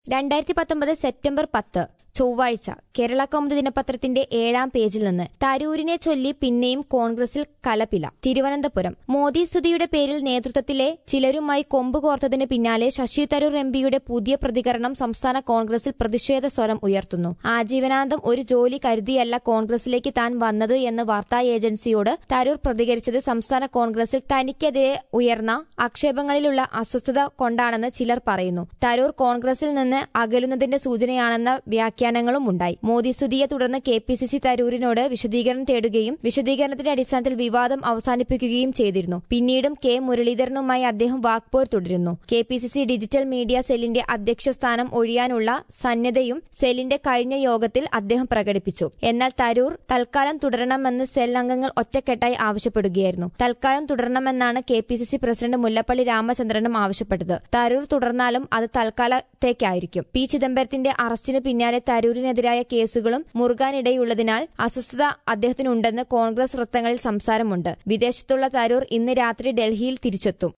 രണ്ടായിരത്തി പത്തൊമ്പത് സെപ്റ്റംബർ പത്ത് ചൊവ്വാഴ്ച കേരള കൗമുദി ദിനപത്രത്തിന്റെ ഏഴാം പേജിൽ നിന്ന് തരൂരിനെ ചൊല്ലി പിന്നെയും കോൺഗ്രസിൽ കലപില തിരുവനന്തപുരം മോദി സ്തുതിയുടെ പേരിൽ നേതൃത്വത്തിലെ ചിലരുമായി കൊമ്പ് കോർത്തതിന് പിന്നാലെ ശശി തരൂർ എംപിയുടെ പുതിയ പ്രതികരണം സംസ്ഥാന കോൺഗ്രസിൽ പ്രതിഷേധ സ്വരം ഉയർത്തുന്നു ആജീവനാന്തം ഒരു ജോലി കരുതിയല്ല കോൺഗ്രസിലേക്ക് താൻ വന്നത് എന്ന് വാർത്താ ഏജൻസിയോട് തരൂർ പ്രതികരിച്ചത് സംസ്ഥാന കോൺഗ്രസിൽ തനിക്കെതിരെ ഉയർന്ന ആക്ഷേപങ്ങളിലുള്ള അസ്വസ്ഥത കൊണ്ടാണെന്ന് ചിലർ പറയുന്നു തരൂർ കോൺഗ്രസിൽ നിന്ന് അകലുന്നതിന്റെ സൂചനയാണെന്ന വ്യാഖ്യാനങ്ങളും ഉണ്ടായി മോദി സ്തുതിയെ തുടർന്ന് കെ പി സി സി തരൂരിനോട് വിശദീകരണം തേടുകയും വിശദീകരണത്തിന്റെ അടിസ്ഥാനത്തിൽ വിവാദം അവസാനിപ്പിക്കുകയും ചെയ്തിരുന്നു പിന്നീടും കെ മുരളീധരനുമായി അദ്ദേഹം വാക്പോർ തുടരുന്നു K P C C digital media സെല്ലിന്റെ അധ്യക്ഷ സ്ഥാനം ഒഴിയാനുള്ള സന്നദ്ധയും സെല്ലിന്റെ കഴിഞ്ഞ യോഗത്തിൽ അദ്ദേഹം പ്രകടിപ്പിച്ചു എന്നാൽ തരൂർ തൽക്കാലം തുടരണമെന്ന് സെൽ അംഗങ്ങൾ ഒറ്റക്കെട്ടായി ആവശ്യപ്പെടുകയായിരുന്നു തൽക്കാലം തുടരണമെന്നാണ് K P C C president Mullappally രാമചന്ദ്രനും ആവശ്യപ്പെട്ടത് തരൂർ തുടർന്നാലും അത് തൽക്കാലത്തേക്കായിരിക്കും പി ചിദംബരത്തിന്റെ അറസ്റ്റിന് പിന്നാലെ തരൂരിനെതിരായ കേസുകളും മുറുകാനിടയുള്ളതിനാൽ അസ്വസ്ഥത അദ്ദേഹത്തിനുണ്ടെന്ന് കോൺഗ്രസ് വൃത്തങ്ങളിൽ സംസാരമുണ്ട് വിദേശത്തുള്ള തരൂർ ഇന്ന് രാത്രി ഡൽഹിയിൽ തിരിച്ചെത്തും